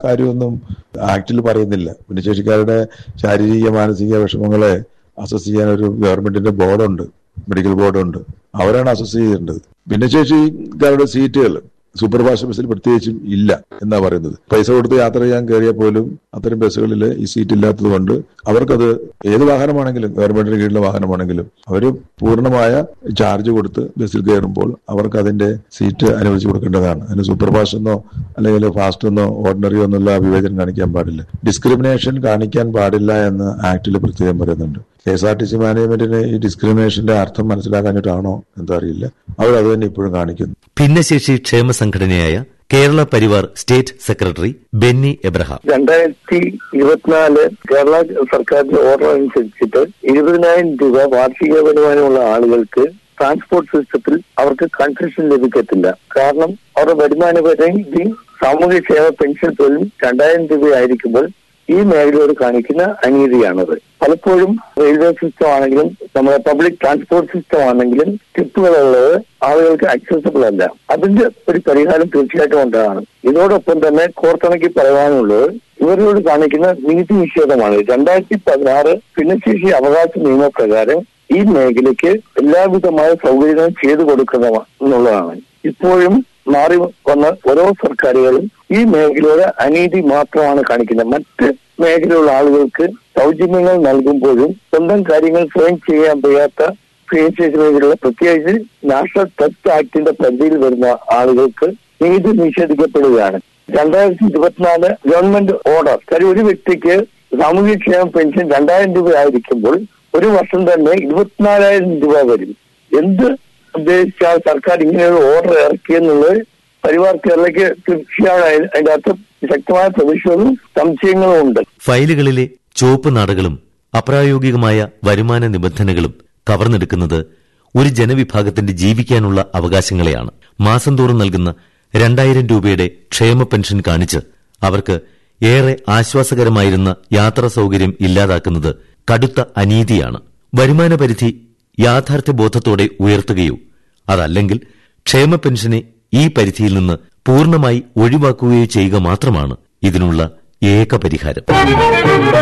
കാര്യമൊന്നും ആക്ടിൽ പറയുന്നില്ല ഭിന്നശേഷിക്കാരുടെ ശാരീരിക മാനസിക വിഷമങ്ങളെ അസസ് ചെയ്യാൻ ഒരു ഗവൺമെന്റിന്റെ ബോർഡുണ്ട് മെഡിക്കൽ ബോർഡുണ്ട് അവരാണ് അസസ് ചെയ്യേണ്ടത് ഭിന്നശേഷിക്കാരുടെ സീറ്റുകൾ സൂപ്പർ ഫാസ്റ്റ് ബസ്സിൽ പ്രത്യേകിച്ചും ഇല്ല എന്നാ പറയുന്നത് പൈസ കൊടുത്ത് യാത്ര ചെയ്യാൻ കയറിയാൽ പോലും അത്തരം ബസ്സുകളിൽ ഈ സീറ്റ് ഇല്ലാത്തത് കൊണ്ട് അവർക്കത് ഏത് വാഹനമാണെങ്കിലും ഗവൺമെന്റിന് കീഴിലെ വാഹനമാണെങ്കിലും അവർ പൂർണ്ണമായ ചാർജ് കൊടുത്ത് ബസ്സിൽ കയറുമ്പോൾ അവർക്ക് അതിന്റെ സീറ്റ് അനുവദിച്ചു കൊടുക്കേണ്ടതാണ് അതിന് സൂപ്പർ ഫാസ്റ്റ് എന്നോ അല്ലെങ്കിൽ ഫാസ്റ്റ് എന്നോ ഓർഡിനറിയോ എന്നുള്ള വിവേചനം കാണിക്കാൻ പാടില്ല ഡിസ്ക്രിമിനേഷൻ കാണിക്കാൻ പാടില്ല എന്ന് ആക്ടിൽ പ്രത്യേകം പറയുന്നുണ്ട് K S R T C മാനേജ്മെന്റിന് ഈ ഡിസ്ക്രിമിനേഷന്റെ അർത്ഥം മനസ്സിലാക്കാഞ്ഞിട്ടാണോ എന്താ അറിയില്ല അവർ അത് തന്നെ ഇപ്പോഴും കാണിക്കുന്നു ഭിന്നശേഷി ക്ഷേമ സംഘടനയായ കേരള പരിവാർ സ്റ്റേറ്റ് സെക്രട്ടറി ബെന്നി എബ്രഹാം രണ്ടായിരത്തി ഇരുപത്തിനാല് കേരള സർക്കാരിന്റെ ഓർഡർ അനുസരിച്ചിട്ട് ഇരുപതിനായിരം രൂപ വാർഷിക വരുമാനമുള്ള ആളുകൾക്ക് ട്രാൻസ്പോർട്ട് സിസ്റ്റത്തിൽ അവർക്ക് കൺസെഷൻ ലഭിക്കത്തില്ല കാരണം അവരുടെ വരുമാന പരിധി സാമൂഹ്യക്ഷേമ പെൻഷൻ പോലും രണ്ടായിരം രൂപയായിരിക്കുമ്പോൾ ഈ മേഖലയോട് കാണിക്കുന്ന അനീതിയാണത് പലപ്പോഴും റെയിൽവേ സിസ്റ്റം ആണെങ്കിലും നമ്മുടെ പബ്ലിക് ട്രാൻസ്പോർട്ട് സിസ്റ്റം ആണെങ്കിലും ടിപ്പുകളുള്ളത് ആളുകൾക്ക് അക്സസിബിൾ അല്ല അതിന്റെ ഒരു പരിഹാരം തീർച്ചയായിട്ടും ഉണ്ടാകണം ഇതോടൊപ്പം തന്നെ കോർത്തിണക്കി പറയാനുള്ളത് ഇവരോട് കാണിക്കുന്ന നീതി നിഷേധമാണ് രണ്ടായിരത്തി പതിനാറ് ഭിന്നശേഷി അവകാശ നിയമപ്രകാരം ഈ മേഖലയ്ക്ക് എല്ലാവിധമായ സൗകര്യങ്ങളും ചെയ്തു കൊടുക്കുന്ന എന്നുള്ളതാണ് ഇപ്പോഴും മാറി വന്ന ഓരോ സർക്കാരുകളും ഈ മേഖലയുടെ അനീതി മാത്രമാണ് കാണിക്കുന്നത് മറ്റ് മേഖലയിലുള്ള ആളുകൾക്ക് സൗജന്യങ്ങൾ നൽകുമ്പോഴും സ്വന്തം കാര്യങ്ങൾ സ്വയം ചെയ്യാൻ വയ്യാത്ത ഭിന്നശേഷി മേഖലയിലുള്ള പ്രത്യേകിച്ച് നാഷണൽ ട്രസ്റ്റ് ആക്ടിന്റെ പരിധിയിൽ വരുന്ന ആളുകൾക്ക് നീതി നിഷേധിക്കപ്പെടുകയാണ് രണ്ടായിരത്തി ഇരുപത്തിനാല് ഗവൺമെന്റ് ഓർഡർ കാര്യം ഒരു വ്യക്തിക്ക് സാമൂഹ്യക്ഷേമ പെൻഷൻ രണ്ടായിരം രൂപ ആയിരിക്കുമ്പോൾ ഒരു വർഷം തന്നെ ഇരുപത്തിനാലായിരം രൂപ വരും എന്ത് ഉദ്ദേശിച്ചാൽ സർക്കാർ ഇങ്ങനെ ഒരു ഓർഡർ ഇറക്കിയെന്നുള്ളത് പരിവാർ കേരളയ്ക്ക് തീർച്ചയായും അതി- അതിന്റെ അകത്ത് ശക്തമായ പ്രതിഷേധവും സംശയങ്ങളും ഉണ്ട് ഫയലുകളിലെ ചുവപ്പ് നാടകളും അപ്രായോഗികമായ വരുമാന നിബന്ധനകളും കവർന്നെടുക്കുന്നത് ഒരു ജനവിഭാഗത്തിന്റെ ജീവിക്കാനുള്ള അവകാശങ്ങളെയാണ് മാസം തോറും നൽകുന്ന രണ്ടായിരം രൂപയുടെ ക്ഷേമ പെൻഷൻ കാണിച്ച് അവർക്ക് ഏറെ ആശ്വാസകരമായിരുന്ന യാത്രാ സൌകര്യം ഇല്ലാതാക്കുന്നത് കടുത്ത അനീതിയാണ് വരുമാന പരിധി യാഥാർത്ഥ്യബോധത്തോടെ ഉയർത്തുകയോ അതല്ലെങ്കിൽ ക്ഷേമ പെൻഷനെ ഈ പരിധിയിൽ നിന്ന് പൂർണ്ണമായി ഒഴിവാക്കുകയോ ചെയ്യുക മാത്രമാണ് ഇതിനുള്ള ഏക പരിഹാരം